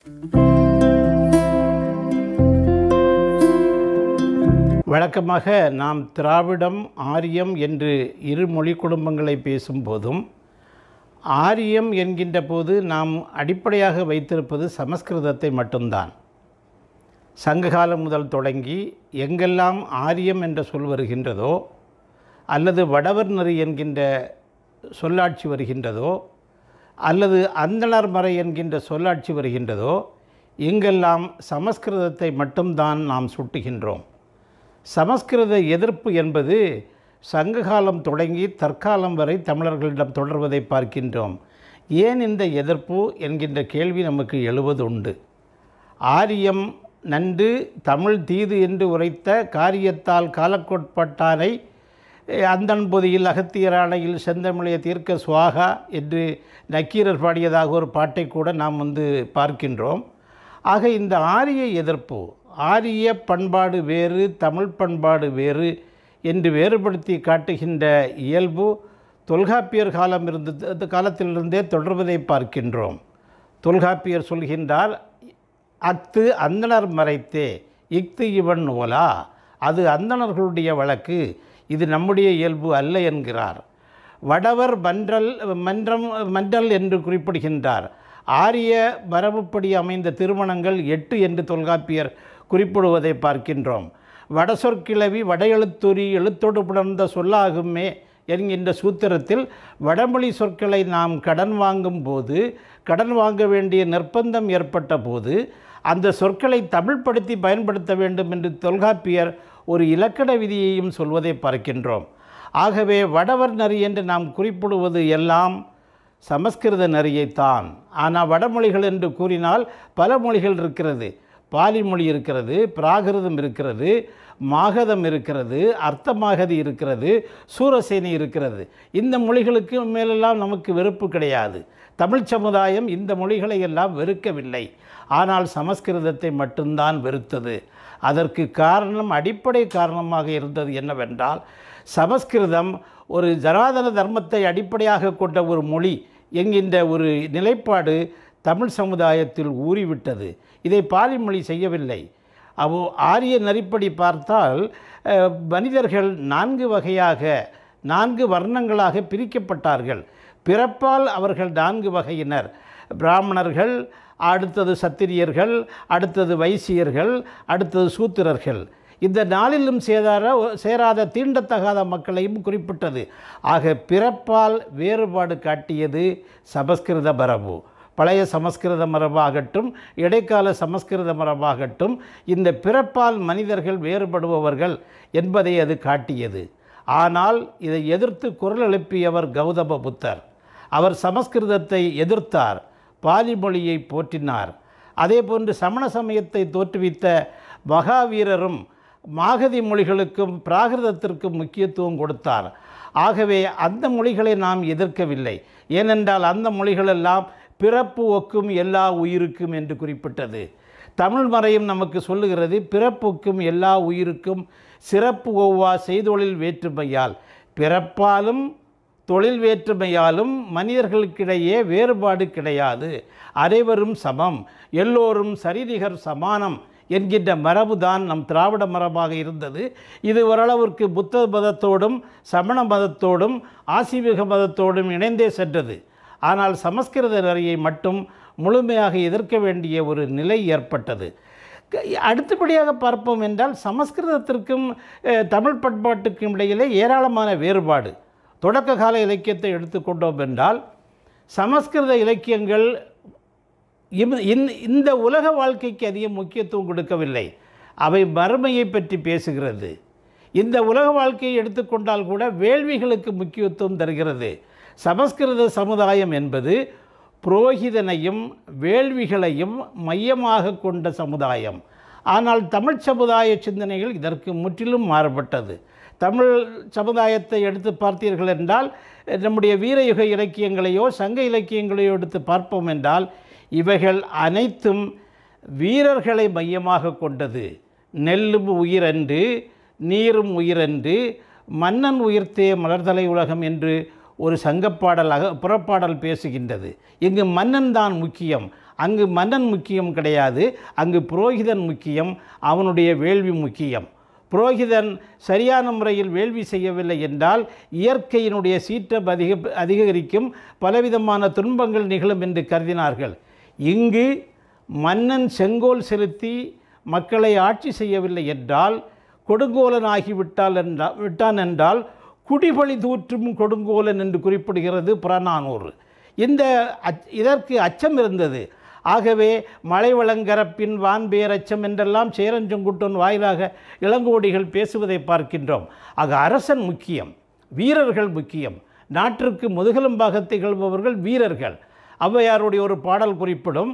வழக்கமாக நாம் திராவிடம் ஆரியம் என்று இரு மொழி குடும்பங்களை பேசும்போதும் ஆரியம் என்கின்ற போது நாம் அடிப்படையாக வைத்திருப்பது சமஸ்கிருதத்தை மட்டும்தான் சங்ககாலம் முதல் தொடங்கி எங்கெல்லாம் ஆரியம் என்ற சொல் வருகின்றதோ அல்லது வடவர் நெறி என்கின்ற சொல்லாட்சி வருகின்றதோ அல்லது அந்தணர் மறை என்கின்ற சொல்லாட்சி வருகின்றதோ எங்கெல்லாம் சமஸ்கிருதத்தை மட்டும்தான் நாம் சுட்டுகின்றோம் சமஸ்கிருத எதிர்ப்பு என்பது சங்ககாலம் தொடங்கி தற்காலம் வரை தமிழர்களிடம் தொடர்வதை பார்க்கின்றோம் ஏன் இந்த எதிர்ப்பு என்கின்ற கேள்வி நமக்கு எழுவது உண்டு ஆரியம் நன்று தமிழ் தீது என்று உரைத்த காரியத்தால் காலக்கோட்பட்டானை அந்தன் பொதியில் அகத்தியராணையில் செந்தமிழைய தீர்க்க சுவாகா என்று நக்கீரர் பாடியதாக ஒரு பாட்டை கூட நாம் வந்து பார்க்கின்றோம் ஆக இந்த ஆரிய எதிர்ப்பு ஆரிய பண்பாடு வேறு தமிழ் பண்பாடு வேறு என்று வேறுபடுத்தி காட்டுகின்ற இயல்பு தொல்காப்பியர் காலம் இருந்து காலத்திலிருந்தே தொடர்வதை பார்க்கின்றோம் தொல்காப்பியர் சொல்கின்றார் அத்து அந்தணர் மறைத்தே இஃது இவன் நூலா அது அந்தணர்களுடைய வழக்கு இது நம்முடைய இயல்பு அல்ல என்கிறார் வடவர் மன்றல் மன்றம் மன்றல் என்று குறிப்பிடுகின்றார் ஆரிய மரபுப்படி அமைந்த திருமணங்கள் எட்டு என்று தொல்காப்பியர் குறிப்பிடுவதை பார்க்கின்றோம் வடசொற்கிழவி வடையெழுத்துரி எழுத்தோடு புணர்ந்த சொல்லாகுமே என்கின்ற சூத்திரத்தில் வடமொழி சொற்களை நாம் கடன் வாங்கும் போது கடன் வாங்க வேண்டிய நிர்பந்தம் ஏற்பட்ட போது அந்த சொற்களை தமிழ்படுத்தி பயன்படுத்த வேண்டும் என்று தொல்காப்பியர் ஒரு இலக்கண விதியையும் சொல்வதை பார்க்கின்றோம் ஆகவே வடவர் நரி என்று நாம் குறிப்பிடுவது எல்லாம் சமஸ்கிருத நரியைத்தான் ஆனால் வடமொழிகள் என்று கூறினால் பல மொழிகள் இருக்கிறது பாலி மொழி இருக்கிறது பிராகிருதம் இருக்கிறது மாகதம் இருக்கிறது அர்த்தமாகதி இருக்கிறது சூரசேனி இருக்கிறது இந்த மொழிகளுக்கு மேலெல்லாம் நமக்கு வெறுப்பு கிடையாது தமிழ் சமுதாயம் இந்த மொழிகளை எல்லாம் வெறுக்கவில்லை ஆனால் சமஸ்கிருதத்தை மட்டும்தான் வெறுத்தது அதற்கு காரணம் அடிப்படை காரணமாக இருந்தது என்னவென்றால் சமஸ்கிருதம் ஒரு ஜனாதன தர்மத்தை அடிப்படையாக கொண்ட ஒரு மொழி என்கின்ற ஒரு நிலைப்பாடு தமிழ் சமுதாயத்தில் ஊறிவிட்டது இதை பாலி மொழி செய்யவில்லை அவோ ஆரிய நெறிப்படி பார்த்தால் அஹ், மனிதர்கள் நான்கு வகையாக நான்கு வர்ணங்களாக பிரிக்கப்பட்டார்கள் பிறப்பால் அவர்கள் நான்கு வகையினர் பிராமணர்கள் அடுத்தது சத்திரியர்கள் அடுத்தது வைசியர்கள் அடுத்தது சூத்திரர்கள் இந்த நாளிலும் சேதார சேராத தீண்டத்தகாத மக்களையும் குறிப்பிட்டது ஆக பிறப்பால் வேறுபாடு காட்டியது சமஸ்கிருத மரபு பழைய சமஸ்கிருத மரபாகட்டும் இடைக்கால சமஸ்கிருத மரபாகட்டும் இந்த பிறப்பால் மனிதர்கள் வேறுபடுபவர்கள் என்பதை அது காட்டியது ஆனால் இதை எதிர்த்து குரல் எழுப்பியவர் கௌதம புத்தர் அவர் சமஸ்கிருதத்தை எதிர்த்தார் பாலி மொழியை போற்றினார் அதேபோன்று சமண சமயத்தை தோற்றுவித்த மகாவீரரும் மாகதி மொழிகளுக்கும் பிராகிருதத்திற்கும் முக்கியத்துவம் கொடுத்தார் ஆகவே அந்த மொழிகளை நாம் எதிர்க்கவில்லை ஏனென்றால் அந்த மொழிகளெல்லாம் பிறப்பு ஒக்கும் எல்லா உயிருக்கும் என்று குறிப்பிட்டது தமிழ் மறையும் நமக்கு சொல்லுகிறது பிறப்புக்கும் எல்லா உயிருக்கும் சிறப்பு ஒவ்வா செய்தொழில் வேற்றுமையால் பிறப்பாலும் தொழில் வேற்றுமையாலும் மனிதர்களுக்கிடையே வேறுபாடு கிடையாது அனைவரும் சமம் எல்லோரும் சரிநிகர் சமானம் என்கின்ற மரபு தான் நம் திராவிட மரபாக இருந்தது இது ஓரளவிற்கு புத்த மதத்தோடும் சமண மதத்தோடும் ஆசீமிக மதத்தோடும் இணைந்தே சென்றது ஆனால் சமஸ்கிருத நெறியை மட்டும் முழுமையாக எதிர்க்க வேண்டிய ஒரு நிலை ஏற்பட்டது க- அடுத்தபடியாக பார்ப்போம் என்றால் சமஸ்கிருதத்திற்கும் அஹ், தமிழ் பண்பாட்டுக்கும் இடையிலே ஏராளமான வேறுபாடு தொடக்க கால இலக்கியத்தை எடுத்துக்கொண்டோம் என்றால் சமஸ்கிருத இலக்கியங்கள் இம்- இந்த- இந்த உலக வாழ்க்கைக்கு அதிக முக்கியத்துவம் கொடுக்கவில்லை அவை மறுமையை பற்றி பேசுகிறது இந்த உலக வாழ்க்கையை எடுத்துக்கொண்டால் கூட வேள்விகளுக்கு முக்கியத்துவம் தருகிறது சமஸ்கிருத சமுதாயம் என்பது புரோகிதனையும் வேள்விகளையும் மையமாக கொண்ட சமுதாயம் ஆனால் தமிழ் சமுதாய சிந்தனைகள் இதற்கு முற்றிலும் மாறுபட்டது தமிழ் சமுதாயத்தை எடுத்து பார்த்தீர்கள் என்றால் நம்முடைய வீரயுக இலக்கியங்களையோ சங்க இலக்கியங்களையோ எடுத்து பார்ப்போம் என்றால் இவைகள் அனைத்தும் வீரர்களை மையமாக கொண்டது நெல்லும் உயிரன்று நீரும் உயிரன்று மன்னன் உயிர்த்தே மலர்தலை உலகம் என்று ஒரு சங்கப்பாடல் அக புறப்பாடல் பேசுகின்றது இங்கு மன்னன் தான் முக்கியம் அங்கு மன்னன் முக்கியம் கிடையாது அங்கு புரோகிதன் முக்கியம் அவனுடைய வேள்வி முக்கியம் புரோகிதன் சரியான முறையில் வேள்வி செய்யவில்லை என்றால் இயற்கையினுடைய சீற்றம் அதிக அதிகரிக்கும் பலவிதமான துன்பங்கள் நிகழும் என்று கருதினார்கள் இங்கு மன்னன் செங்கோல் செலுத்தி மக்களை ஆட்சி செய்யவில்லை என்றால் கொடுங்கோலன் ஆகிவிட்டால் என்றால் விட்டான் என்றால் குடிபழி தூற்றும் கொடுங்கோலன் என்று குறிப்பிடுகிறது புறநானூறு இந்த அச் இதற்கு அச்சம் இருந்தது ஆகவே மலை வளங்கரப்பின் வான்பேர் அச்சம் என்றெல்லாம் சேரஞ்செங்குட்டன் வாயிலாக இளங்கோடிகள் பேசுவதை பார்க்கின்றோம் ஆக அரசன் முக்கியம் வீரர்கள் முக்கியம் நாட்டிற்கு முதுகெலும்பாக திகழ்பவர்கள் வீரர்கள் ஔவையாருடைய ஒரு பாடல் குறிப்பிடும்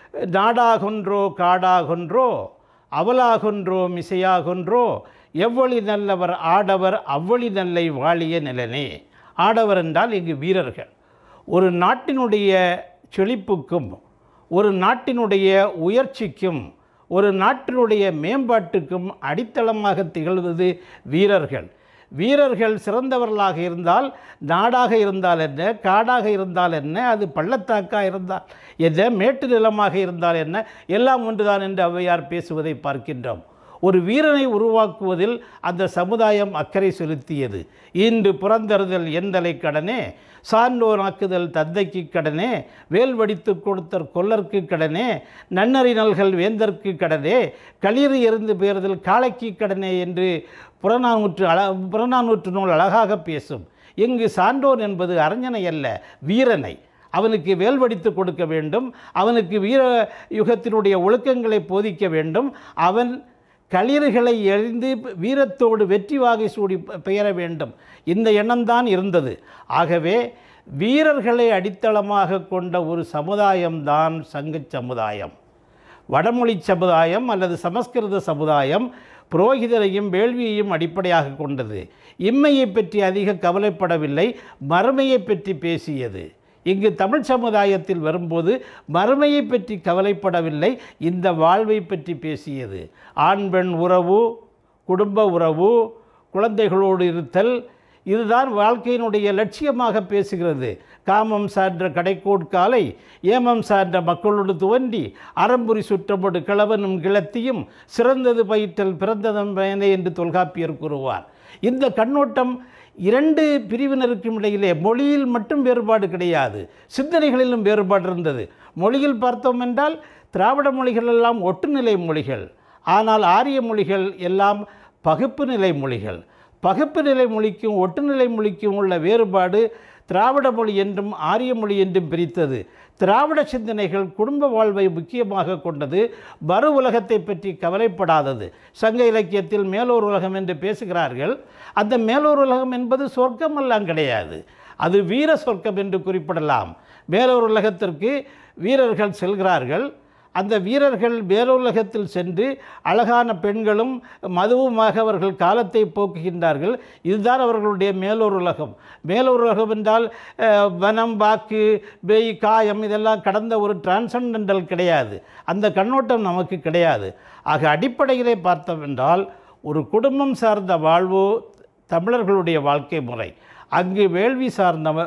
நாடாகொன்றோ காடாகொன்றோ அவலாகொன்றோ மிசையாகொன்றோ எவ்வளி நல்லவர் ஆடவர் அவ்வளி நல்லை வாழிய நிலனே ஆடவர் என்றால் இங்கு வீரர்கள் ஒரு நாட்டினுடைய செழிப்புக்கும் ஒரு நாட்டினுடைய உயர்ச்சிக்கும் ஒரு நாட்டினுடைய மேம்பாட்டுக்கும் அடித்தளமாக திகழ்வது வீரர்கள் வீரர்கள் சிறந்தவர்களாக இருந்தால் நாடாக இருந்தால் என்ன காடாக இருந்தால் என்ன அது பள்ளத்தாக்காக இருந்தால் என்ன மேட்டு நிலமாக இருந்தால் என்ன எல்லாம் ஒன்றுதான் என்று ஔவையார் பேசுவதை பார்க்கின்றோம் ஒரு வீரனை உருவாக்குவதில் அந்த சமுதாயம் அக்கறை செலுத்தியது இன்று புறந்தறுதல் எந்தலை கடனே சான்றோர் ஆக்குதல் தந்தைக்கு கடனே வேல் வடித்து கொடுத்தற் கொல்லர்க்கு கடனே நன்னறி நல்கள் வேந்தற்கு கடனே களிறு எறிந்து பேறுதல் காளைக்கு கடனே என்று புறநானூற்று அழ புறநானூற்று நூல் அழகாக பேசும் இங்கு சான்றோன் என்பது அறிஞனை அல்ல வீரனை அவனுக்கு வேல் வடித்து கொடுக்க வேண்டும் அவனுக்கு வீர யுகத்தினுடைய ஒழுக்கங்களை போதிக்க வேண்டும் அவன் களிறுகளை எறிந்து வீரத்தோடு வெற்றி வாகை சூடி பெ- பெயர வேண்டும் இந்த எண்ணம்தான் இருந்தது ஆகவே வீரர்களை அடித்தளமாக கொண்ட ஒரு சமுதாயம்தான் சங்கச் சமுதாயம் வடமொழி சமுதாயம் அல்லது சமஸ்கிருத சமுதாயம் புரோகிதரையும் வேள்வியையும் அடிப்படையாக கொண்டது இம்மையை பற்றி அதிக கவலைப்படவில்லை மறுமையை பற்றி பேசியது இங்கு தமிழ் சமுதாயத்தில் வரும்போது மறுமையை பற்றி கவலைப்படவில்லை இந்த வாழ்வை பற்றி பேசியது ஆண் பெண் உறவு குடும்ப உறவு குழந்தைகளோடு இருத்தல் இதுதான் வாழ்க்கையினுடைய லட்சியமாக பேசுகிறது காமம் சார்ந்த கடைக்கோட்காலை ஏமம் சார்ந்த மக்களோடு துவண்டி அறம்புரி சுற்றமோடு கிழவனும் கிளத்தியும் சிறந்தது பயிற்றல் பிறந்ததம் பயனே என்று தொல்காப்பியர் கூறுவார் இந்த கண்ணோட்டம் இரண்டு பிரிவினருக்கும் இடையிலே மொழியில் மட்டும் வேறுபாடு கிடையாது சிந்தனைகளிலும் வேறுபாடு இருந்தது மொழியில் பார்த்தோம் என்றால் திராவிட மொழிகள் எல்லாம் ஒட்டுநிலை மொழிகள் ஆனால் ஆரிய மொழிகள் எல்லாம் பகுப்பு நிலை மொழிகள் பகுப்பு நிலை மொழிக்கும் ஒட்டுநிலை மொழிக்கும் உள்ள வேறுபாடு திராவிட மொழி என்றும் ஆரிய மொழி என்றும் பிரித்தது திராவிட சிந்தனைகள் குடும்ப வாழ்வை முக்கியமாக கொண்டது மறு உலகத்தை பற்றி கவலைப்படாதது சங்க இலக்கியத்தில் மேலோர் உலகம் என்று பேசுகிறார்கள் அந்த மேலோர் உலகம் என்பது சொர்க்கமெல்லாம் கிடையாது அது வீர சொர்க்கம் என்று குறிப்பிடலாம் மேலோர் உலகத்திற்கு வீரர்கள் செல்கிறார்கள் அந்த வீரர்கள் வேலுலகத்தில் சென்று அழகான பெண்களும் மதுவுமாக அவர்கள் காலத்தை போக்குகின்றார்கள் இதுதான் அவர்களுடைய மேலோர் உலகம் மேலோர் உலகம் என்றால் அஹ், வனம் வாக்கு பேய் காயம் இதெல்லாம் கடந்த ஒரு டிரான்சண்டல் கிடையாது அந்த கண்ணோட்டம் நமக்கு கிடையாது ஆக அடிப்படையிலே பார்த்தோம் என்றால் ஒரு குடும்பம் சார்ந்த வாழ்வு தமிழர்களுடைய வாழ்க்கை முறை அங்கு வேள்வி சார்ந்த ம-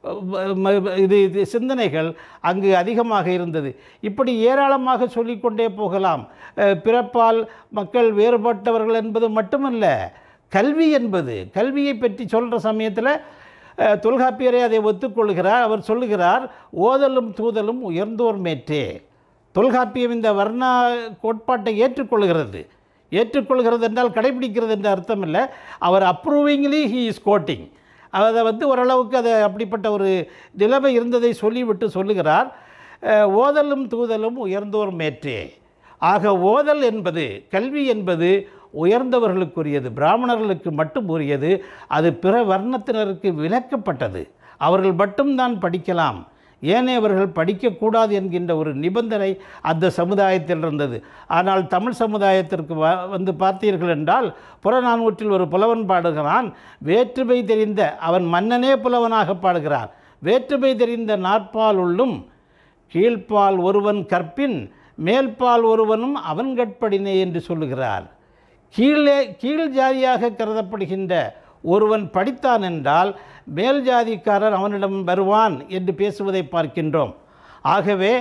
ம- இது இது சிந்தனைகள் அங்கு அதிகமாக இருந்தது இப்படி ஏராளமாக சொல்லிக்கொண்டே போகலாம் அஹ், பிறப்பால் மக்கள் வேறுபட்டவர்கள் என்பது மட்டுமல்ல கல்வி என்பது கல்வியை பற்றி சொல்கிற சமயத்தில் அஹ், தொல்காப்பியரே அதை ஒத்துக்கொள்கிறார் அவர் சொல்லுகிறார் ஓதலும் தூதலும் உயர்ந்தோர் மேற்றே தொல்காப்பியம் இந்த வர்ணா கோட்பாட்டை ஏற்றுக்கொள்கிறது ஏற்றுக்கொள்கிறது என்றால் கடைபிடிக்கிறது என்ற அர்த்தம் இல்லை அவர் அப்ரூவிங்லி ஹீ இஸ் கோட்டிங் அதை வந்து ஓரளவுக்கு அது அப்படிப்பட்ட ஒரு நிலைமை இருந்ததை சொல்லிவிட்டு சொல்லுகிறார் அஹ், ஓதலும் தூதலும் உயர்ந்தோர் மேற்றே ஆக ஓதல் என்பது கல்வி என்பது உயர்ந்தவர்களுக்குரியது பிராமணர்களுக்கு மட்டும் உரியது அது பிற வர்ணத்தினருக்கு விலக்கப்பட்டது அவர்கள் மட்டும்தான் படிக்கலாம் ஏனையவர்கள் படிக்கக்கூடாது என்கின்ற ஒரு நிபந்தனை அந்த சமுதாயத்தில் இருந்தது ஆனால் தமிழ் சமுதாயத்திற்கு வ வந்து பார்த்தீர்கள் என்றால் புறநானூற்றில் ஒரு புலவன் பாடுகிறான் வேற்றுமை தெரிந்த அவன் மன்னனே புலவனாக பாடுகிறான் வேற்றுமை தெரிந்த நாற்பால் உள்ளும் கீழ்ப்பால் ஒருவன் கற்பின் மேல்பால் ஒருவனும் அவன் கற்படினே என்று சொல்லுகிறார் கீழே கீழ் ஜாதியாக கருதப்படுகின்ற ஒருவன் படித்தான் என்றால் மேல் ஜாதிக்காரர் அவனிடம் வருவான் என்று பேசுவதை பார்க்கின்றோம் ஆகவே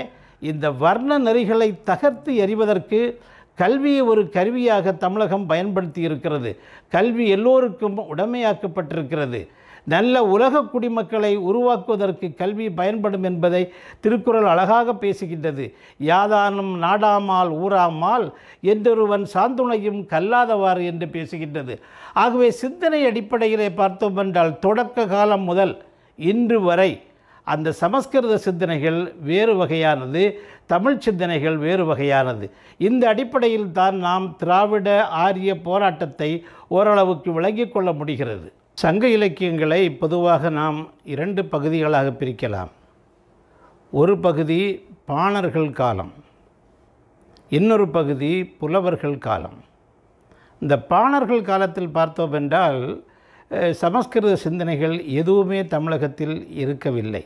இந்த வர்ண நெறிகளை தகர்த்து எறிவதற்கு கல்வியை ஒரு கருவியாக தமிழகம் பயன்படுத்தி இருக்கிறது கல்வி எல்லோருக்கும் உடமையாக்கப்பட்டிருக்கிறது நல்ல உலக குடிமக்களை உருவாக்குவதற்கு கல்வி பயன்படும் என்பதை திருக்குறள் அழகாக பேசுகின்றது யாதானும் நாடாமால் ஊராமால் என்றொருவன் சாந்துணையும் கல்லாதவாறு என்று பேசுகின்றது ஆகவே சிந்தனை அடிப்படையிலே பார்த்தோம் என்றால் தொடக்க காலம் முதல் இன்று வரை அந்த சமஸ்கிருத சிந்தனைகள் வேறு வகையானது தமிழ் சிந்தனைகள் வேறு வகையானது இந்த அடிப்படையில் தான் நாம் திராவிட ஆரிய போராட்டத்தை ஓரளவுக்கு விளங்கிக் கொள்ள முடிகிறது சங்க இலக்கியங்களை பொதுவாக நாம் இரண்டு பகுதிகளாக பிரிக்கலாம் ஒரு பகுதி பாணர்கள் காலம் இன்னொரு பகுதி புலவர்கள் காலம் இந்த பாணர்கள் காலத்தில் பார்த்தோம் என்றால் அஹ், சமஸ்கிருத சிந்தனைகள் எதுவுமே தமிழகத்தில் இருக்கவில்லை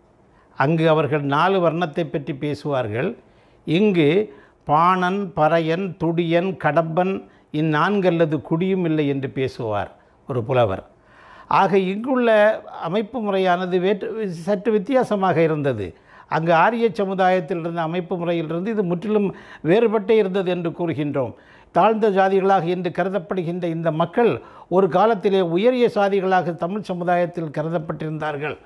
அங்கு அவர்கள் நாலு வர்ணத்தை பற்றி பேசுவார்கள் இங்கு பாணன் பறையன் துடியன் கடம்பன் இந்நான்கல்லது குடியும் இல்லை என்று பேசுவார் ஒரு புலவர் ஆக இங்குள்ள அமைப்பு முறையானது வேற்று சற்று வித்தியாசமாக இருந்தது அங்கு ஆரிய சமுதாயத்தில் இருந்த அமைப்பு முறையிலிருந்து இது முற்றிலும் வேறுபட்டே இருந்தது என்று கூறுகின்றோம் தாழ்ந்த ஜாதிகளாக என்று கருதப்படுகின்ற இந்த மக்கள் ஒரு காலத்திலே உயரிய சாதிகளாக தமிழ் சமுதாயத்தில் கருதப்பட்டிருந்தார்கள்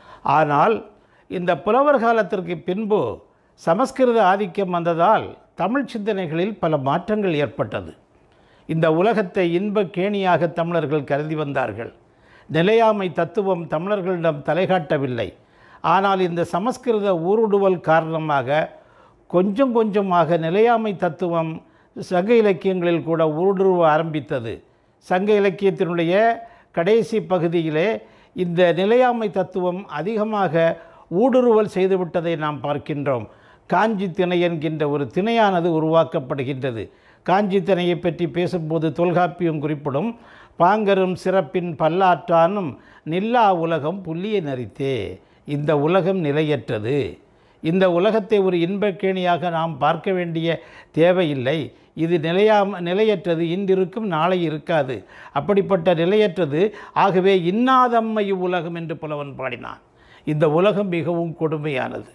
ஆனால் இந்த புலவர் காலத்திற்கு பின்பு சமஸ்கிருத ஆதிக்கம் வந்ததால் தமிழ் சிந்தனைகளில் பல மாற்றங்கள் ஏற்பட்டது இந்த உலகத்தை இன்பக் கேணியாக தமிழர்கள் கருதி வந்தார்கள் நிலையாமை தத்துவம் தமிழர்களிடம் தலைகாட்டவில்லை ஆனால் இந்த சமஸ்கிருத ஊருடுவல் காரணமாக கொஞ்சம் கொஞ்சமாக நிலையாமை தத்துவம் சங்க இலக்கியங்களில் கூட ஊடுருவ ஆரம்பித்தது சங்க இலக்கியத்தினுடைய கடைசி பகுதியிலே இந்த நிலையாமை தத்துவம் அதிகமாக ஊடுருவல் செய்துவிட்டதை நாம் பார்க்கின்றோம் காஞ்சி திணை என்கின்ற ஒரு திணையானது உருவாக்கப்படுகின்றது காஞ்சி திணையை பற்றி பேசும்போது தொல்காப்பியம் குறிப்பிடும் பாங்கரும் சிறப்பின் பல்லாற்றானும் நில்லா உலகம் புள்ளியை நரித்தே இந்த உலகம் நிலையற்றது இந்த உலகத்தை ஒரு இன்பக்கேணியாக நாம் பார்க்க வேண்டிய தேவையில்லை இது நிலையாம நிலையற்றது இன்றிருக்கும் நாளை இருக்காது அப்படிப்பட்ட நிலையற்றது ஆகவே இன்னாதம்மை உலகம் என்று புலவன் பாடினான் இந்த உலகம் மிகவும் கொடுமையானது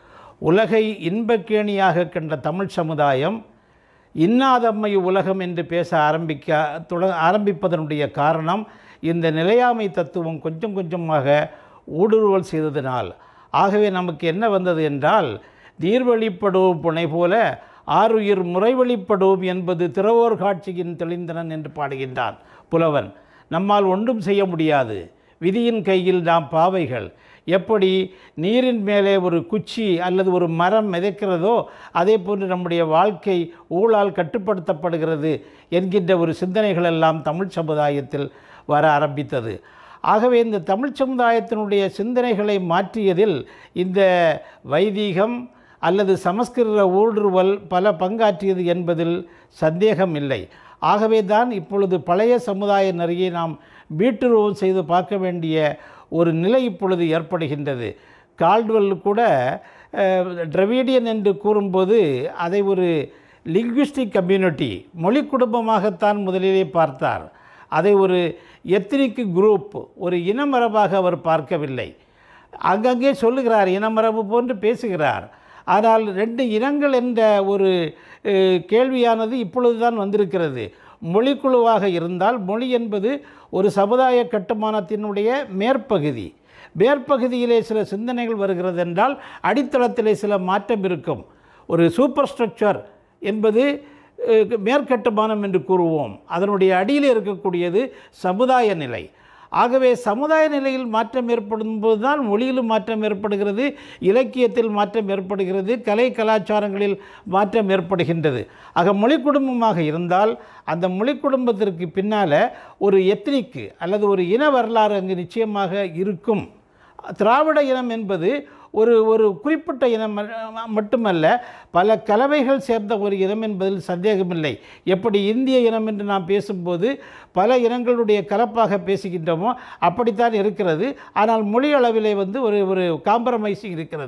உலகை இன்பக்கேணியாக கண்ட தமிழ் சமுதாயம் இன்னாதம்மை உலகம் என்று பேச ஆரம்பிக்க தொட ஆரம்பிப்பதனுடைய காரணம் இந்த நிலையாமை தத்துவம் கொஞ்சம் கொஞ்சமாக ஊடுருவல் செய்ததினால் ஆகவே நமக்கு என்ன வந்தது என்றால் நீர்வழிப்படுவோம் புனை போல ஆறுயிர் முறைவழிப்படுவோம் என்பது திறவோர் காட்சியின் தெளிந்தனன் என்று பாடுகின்றான் புலவன் நம்மால் ஒன்றும் செய்ய முடியாது விதியின் கையில் நாம் பாவைகள் எப்படி நீரின் மேலே ஒரு குச்சி அல்லது ஒரு மரம் மிதக்கிறதோ அதே போன்று நம்முடைய வாழ்க்கை ஊழால் கட்டுப்படுத்தப்படுகிறது என்கின்ற ஒரு சிந்தனைகள் எல்லாம் தமிழ் சமுதாயத்தில் வர ஆரம்பித்தது ஆகவே இந்த தமிழ் சமுதாயத்தினுடைய சிந்தனைகளை மாற்றியதில் இந்த வைதீகம் அல்லது சமஸ்கிருத ஊடுருவல் பல பங்காற்றியது என்பதில் சந்தேகம் இல்லை ஆகவே தான் இப்பொழுது பழைய சமுதாய நிறையை நாம் மீட்டுருவம் செய்து பார்க்க வேண்டிய ஒரு நிலை இப்பொழுது ஏற்படுகின்றது கால்டுவெல் கூட அஹ், டிரவிடியன் என்று கூறும்போது அதை ஒரு லிங்குவிஸ்டிக் கம்யூனிட்டி மொழி குடும்பமாகத்தான் முதலிலே பார்த்தார் அதை ஒரு எத்னிக் குரூப் ஒரு இனமரபாக அவர் பார்க்கவில்லை அங்கங்கே சொல்லுகிறார் இனமரபு போன்று பேசுகிறார் ஆனால் ரெண்டு இனங்கள் என்ற ஒரு அஹ், கேள்வியானது இப்பொழுது தான் வந்திருக்கிறது மொழிக்குழுவாக இருந்தால் மொழி என்பது ஒரு சமுதாய கட்டுமானத்தினுடைய மேற்பகுதி மேற்பகுதியிலே சில சிந்தனைகள் வருகிறது என்றால் அடித்தளத்திலே சில மாற்றம் இருக்கும் ஒரு சூப்பர் ஸ்ட்ரக்சர் என்பது அஹ், மேற்கட்டுமானம் என்று கூறுவோம் அதனுடைய அடியில் இருக்கக்கூடியது சமுதாய நிலை ஆகவே சமுதாய நிலையில் மாற்றம் ஏற்படும் போதுதான் மொழியிலும் மாற்றம் ஏற்படுகிறது இலக்கியத்தில் மாற்றம் ஏற்படுகிறது கலை கலாச்சாரங்களில் மாற்றம் ஏற்படுகின்றது ஆக மொழி குடும்பமாக இருந்தால் அந்த மொழி குடும்பத்திற்கு பின்னால் ஒரு எத்னிக்கு அல்லது ஒரு இன வரலாறு அங்கு நிச்சயமாக இருக்கும் திராவிட இனம் என்பது ஒரு ஒரு குறிப்பிட்ட இனம் ம- மட்டுமல்ல பல கலவைகள் சேர்ந்த ஒரு இனம் என்பதில் சந்தேகமில்லை எப்படி இந்திய இனம் என்று நாம் பேசும்போது பல இனங்களுடைய கலப்பாக பேசுகின்றோமோ அப்படித்தான் இருக்கிறது ஆனால் மொழி அளவிலே வந்து ஒரு ஒரு காம்ப்ரமைசிங் இருக்கிறது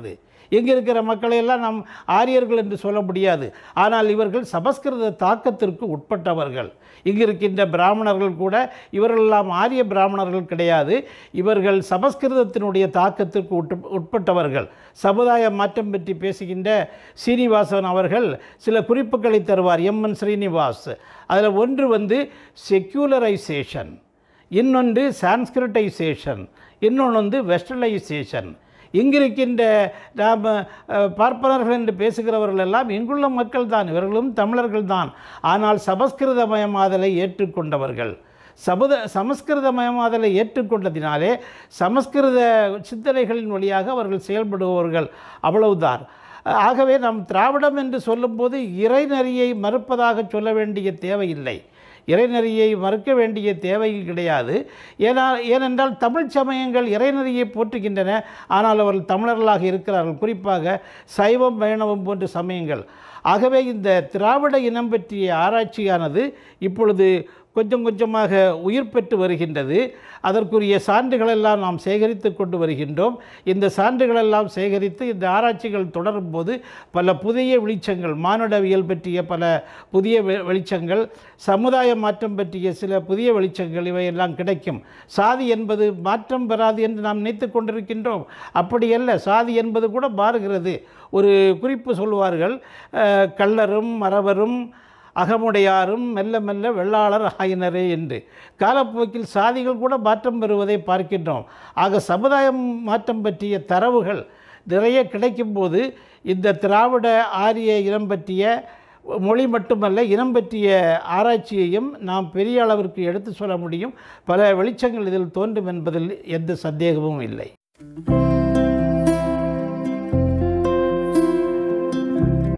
இங்கே இருக்கிற மக்களை எல்லாம் நாம் ஆரியர்கள் என்று சொல்ல முடியாது ஆனால் இவர்கள் சமஸ்கிருத தாக்கத்திற்கு உட்பட்டவர்கள் இங்கு இருக்கின்ற பிராமணர்கள் கூட இவர்களெல்லாம் ஆரிய பிராமணர்கள் கிடையாது இவர்கள் சமஸ்கிருதத்தினுடைய தாக்கத்திற்கு உட் உட்பட்டவர்கள் சமுதாய மாற்றம் பற்றி பேசுகின்ற சீனிவாசன் அவர்கள் சில குறிப்புகளை தருவார் எம் என் ஸ்ரீனிவாஸ் அதில் ஒன்று வந்து செக்யூலரைசேஷன் இன்னொன்று சான்ஸ்கிரிட்டைசேஷன் இன்னொன்று வந்து வெஸ்டர்லைசேஷன் இங்கிருக்கின்ற நாம் அஹ், பார்ப்பனர்கள் என்று பேசுகிறவர்கள் எல்லாம் இங்குள்ள மக்கள் தான் இவர்களும் தமிழர்கள் தான் ஆனால் சமஸ்கிருதமயமாதலை ஏற்றுக்கொண்டவர்கள் சமுத சமஸ்கிருதமயமாதலை ஏற்றுக்கொண்டதினாலே சமஸ்கிருத சிந்தனைகளின் வழியாக அவர்கள் செயல்படுபவர்கள் அவ்வளவுதான் ஆகவே நாம் திராவிடம் என்று சொல்லும்போது இறைநெறியை மறுப்பதாக சொல்ல வேண்டிய தேவையில்லை இறைநெறியை மறுக்க வேண்டிய தேவை கிடையாது ஏனா ஏனென்றால் தமிழ் சமயங்கள் இறைநெறியை போற்றுகின்றன ஆனால் அவர்கள் தமிழர்களாக இருக்கிறார்கள் குறிப்பாக சைவம் வைணவம் போன்ற சமயங்கள் ஆகவே இந்த திராவிட இனம் பற்றிய ஆராய்ச்சியானது இப்பொழுது கொஞ்சம் கொஞ்சமாக உயிர் பெற்று வருகின்றது அதற்குரிய சான்றுகளெல்லாம் நாம் சேகரித்து கொண்டு வருகின்றோம் இந்த சான்றுகளெல்லாம் சேகரித்து இந்த ஆராய்ச்சிகள் தொடரும் போது பல புதிய வெளிச்சங்கள் மானுடவியல் பற்றிய பல புதிய வெ- வெளிச்சங்கள் சமுதாய மாற்றம் பற்றிய சில புதிய வெளிச்சங்கள் இவையெல்லாம் கிடைக்கும் சாதி என்பது மாற்றம் பெறாது என்று நாம் நினைத்து கொண்டிருக்கின்றோம் அப்படியல்ல சாதி என்பது கூட மாறுகிறது ஒரு குறிப்பு சொல்வார்கள் அஹ், கள்ளரும் மறவரும் அகமுடையாரும் மெல்ல மெல்ல வெள்ளாளர் ஆயினரே என்று காலப்போக்கில் சாதிகள் கூட மாற்றம் பெறுவதை பார்க்கின்றோம் ஆக சமுதாயம் மாற்றம் பற்றிய தரவுகள் நிறைய கிடைக்கும்போது இந்த திராவிட ஆரிய இனம் பற்றிய மொழி மட்டுமல்ல இனம் பற்றிய ஆராய்ச்சியையும் நாம் பெரிய அளவிற்கு எடுத்து சொல்ல முடியும் பல வெளிச்சங்கள் இதில் தோன்றும் என்பதில் எந்த சந்தேகமும் இல்லை